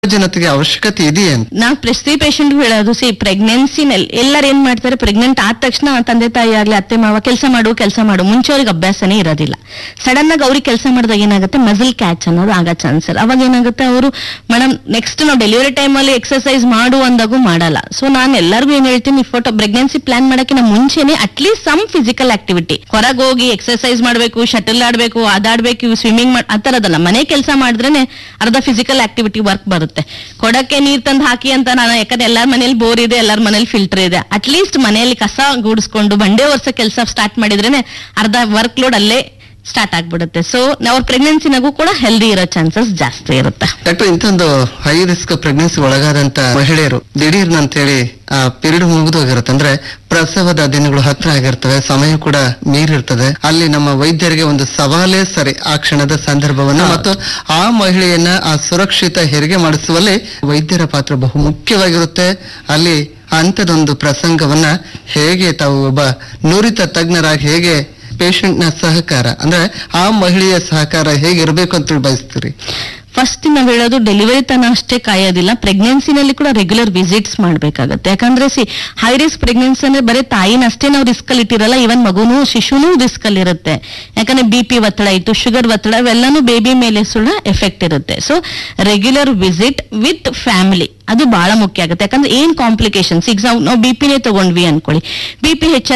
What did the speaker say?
ಜನತೆಗೆ ಅವಶ್ಯಕತೆ ಇದೆಯೇ ಅಂತ ನಾವು ಪ್ರತಿ ಪೇಷಂಟ್ ಹೇಳೋದು ಸಿ ಪ್ರೆಗ್ನೆನ್ಸಿನಲ್ಲಿ ಎಲ್ಲರೂ ಏನ್ ಮಾಡ್ತಾರೆ ಪ್ರೆಗ್ನೆಂಟ್ ಆದ ತಕ್ಷಣ ತಂದೆ ತಾಯಿ ಆಗ್ಲಿ ಅತ್ತೆ ಮಾವ ಕೆಲಸ ಮಾಡು ಕೆಲಸ ಮಾಡು ಮುಂಚೆ ಅವ್ರಿಗೆ ಅಭ್ಯಾಸನೇ ಇರೋದಿಲ್ಲ ಸಡನ್ ಆಗಿ ಅವ್ರಿಗೆ ಕೆಲಸ ಮಾಡಿದಾಗ ಏನಾಗುತ್ತೆ ಮಸಲ್ ಕ್ಯಾಚ್ ಅನ್ನೋದು ಆಗೋ ಚಾನ್ಸ್ ಅವಾಗ ಏನಾಗುತ್ತೆ ಅವರು ಮೇಡಮ್ ನೆಕ್ಸ್ಟ್ ನಾವು ಡೆಲಿವರಿ ಟೈಮಲ್ಲಿ ಎಕ್ಸರ್ಸೈಸ್ ಮಾಡು ಅಂದಾಗೂ ಮಾಡಲ್ಲ ಸೊ ನಾನು ಎಲ್ಲರಿಗೂ ಏನ್ ಹೇಳ್ತೀನಿ ಫೋಟೋ ಪ್ರೆಗ್ನೆನ್ಸಿ ಪ್ಲಾನ್ ಮಾಡಕ್ಕಿಂತ ಮುಂಚೆನೆ ಅಟ್ಲೀಸ್ಟ್ ಸಮ್ ಫಿಸಿಕಲ್ ಆಕ್ಟಿವಿಟಿ ಹೊರಗೆ ಹೋಗಿ ಎಕ್ಸರ್ಸೈಸ್ ಮಾಡಬೇಕು ಶಟಲ್ ಆಡ್ಬೇಕು ಅದಾಡ್ಬೇಕು ಸ್ವಿಮ್ಮಿಂಗ್ ಮಾಡ್ ಆ ಥರದಲ್ಲ ಮನೆ ಕೆಲಸ ಮಾಡಿದ್ರೇನೆ ಅರ್ಧ ಫಿಸಿಕಲ್ ಆಕ್ಟಿವಿಟಿ ವರ್ಕ್ ಬರುತ್ತೆ ಕೊಡಕ್ಕೆ ನೀರ್ ತಂದು ಹಾಕಿ ಅಂತ ನಾನು ಯಾಕಂದ್ರೆ ಎಲ್ಲಾರ ಮನೇಲಿ ಬೋರ್ ಇದೆ ಎಲ್ಲಾರ ಮನೇಲಿ ಫಿಲ್ಟರ್ ಇದೆ ಅಟ್ಲೀಸ್ಟ್ ಮನೆಯಲ್ಲಿ ಕಸ ಗೂಡಿಸ್ಕೊಂಡು ಬಂಡೆ ವರ್ಷ ಕೆಲಸ ಸ್ಟಾರ್ಟ್ ಮಾಡಿದ್ರೇನೆ ಅರ್ಧ ವರ್ಕ್ ಲೋಡ್ ಅಲ್ಲೇ ಸ್ಟಾರ್ಟ್ ಆಗ್ಬಿಡುತ್ತೆ ಸೊ ಅವ್ರ ಪ್ರೆಗ್ನೆನ್ಸಿನಾಗೂ ಕೂಡ ಹೆಲ್ದಿ ಇರೋ ಚಾನ್ಸಸ್ ಜಾಸ್ತಿ ಇರುತ್ತೆ ಡಾಕ್ಟರ್ ಇಂಥೊಂದು ಹೈ ರಿಸ್ಕ್ ಪ್ರೆಗ್ನೆನ್ಸಿ ಒಳಗಾದಂತ ಮಹಿಳೆಯರು ದಿಢೀರ್ನ ಅಂತೇಳಿ ಆ ಪೀರಿಯಡ್ ಮುಗಿದೋಗಿರುತ್ತೆ ಅಂದ್ರೆ ಪ್ರಸವದ ದಿನಗಳು ಹತ್ರ ಆಗಿರ್ತವೆ ಸಮಯ ಕೂಡ ಮೀರಿರ್ತದೆ ಅಲ್ಲಿ ನಮ್ಮ ವೈದ್ಯರಿಗೆ ಒಂದು ಸವಾಲೇ ಸರಿ ಆ ಕ್ಷಣದ ಸಂದರ್ಭವನ್ನ ಮತ್ತು ಆ ಮಹಿಳೆಯನ್ನ ಆ ಸುರಕ್ಷಿತ ಹೆರಿಗೆ ಮಾಡಿಸುವಲ್ಲಿ ವೈದ್ಯರ ಪಾತ್ರ ಬಹು ಮುಖ್ಯವಾಗಿರುತ್ತೆ ಅಲ್ಲಿ ಅಂಥದೊಂದು ಪ್ರಸಂಗವನ್ನ ಹೇಗೆ ತಾವು ಒಬ್ಬ ನುರಿತ ತಜ್ಞರಾಗಿ ಹೇಗೆ ಪೇಷಂಟ್ ನ ಸಹಕಾರ ಅಂದ್ರೆ ಆ ಮಹಿಳೆಯ ಸಹಕಾರ ಹೇಗಿರ್ಬೇಕು ಅಂತ ಬಯಸ್ತೀರಿ ಫಸ್ಟ್ ನಾವ್ ಹೇಳೋದು ಡೆಲಿವರಿ ತನ ಅಷ್ಟೇ ಕಾಯೋದಿಲ್ಲ ಪ್ರೆಗ್ನೆನ್ಸಿನಲ್ಲಿ ಕೂಡ ರೆಗ್ಯುಲರ್ ವಿಸಿಟ್ಸ್ ಮಾಡ್ಬೇಕಾಗತ್ತೆ ಯಾಕಂದ್ರೆ ಸಿ ಹೈ ರಿಸ್ಕ್ ಪ್ರೆಗ್ನೆನ್ಸಿ ಅಂದ್ರೆ ಬರೀ ತಾಯಿನ ಅಷ್ಟೇ ನಾವು ರಿಸ್ಕ್ ಅಲ್ಲಿ ಇಟ್ಟಿರಲ್ಲ ಇವನ್ ಮಗುನು ಶಿಶುನೂ ರಿಸ್ಕ್ ಅಲ್ಲಿ ಇರುತ್ತೆ ಯಾಕಂದ್ರೆ ಬಿ ಪಿ ಒತ್ತಡ ಇತ್ತು ಶುಗರ್ ಒತ್ತಡ ಇವೆಲ್ಲಾನು ಬೇಬಿ ಮೇಲೆ ಸುಳ್ಳ ಎಫೆಕ್ಟ್ ಇರುತ್ತೆ so regular visit with family ಅದು ಬಹಳ ಮುಖ್ಯ ಆಗುತ್ತೆ ಯಾಕಂದ್ರೆ ಏನ್ ಕಾಂಪ್ಲಿಕೇಶನ್ಸ್ ಈಗ ನಾವು ಬಿ ಪಿನೇ ತಗೊಂಡ್ವಿ ಅನ್ಕೊಳ್ಳಿ ಬಿ ಪಿ ಹೆಚ್ಚ